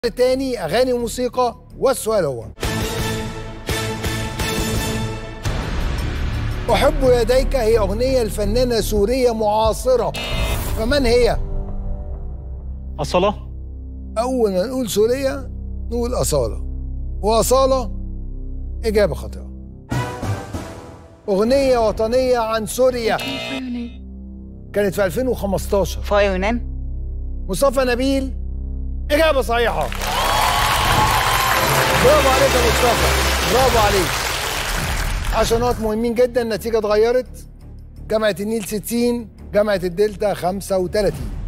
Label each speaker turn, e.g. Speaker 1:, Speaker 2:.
Speaker 1: تاني اغاني وموسيقى والسؤال هو احب يديك هي اغنيه لفنانه سوريه معاصره فمن هي
Speaker 2: أصلة
Speaker 1: اول ما نقول سوريه نقول اصاله واصاله اجابه خاطئه اغنيه وطنيه عن سوريا كانت في 2015
Speaker 3: فوق يونان
Speaker 1: مصطفى نبيل إجابة صحيحة برافو عليك يا مصطفى برافو عليك 10 نقط مهمين جدا النتيجة اتغيرت جامعة النيل 60 جامعة الدلتا 35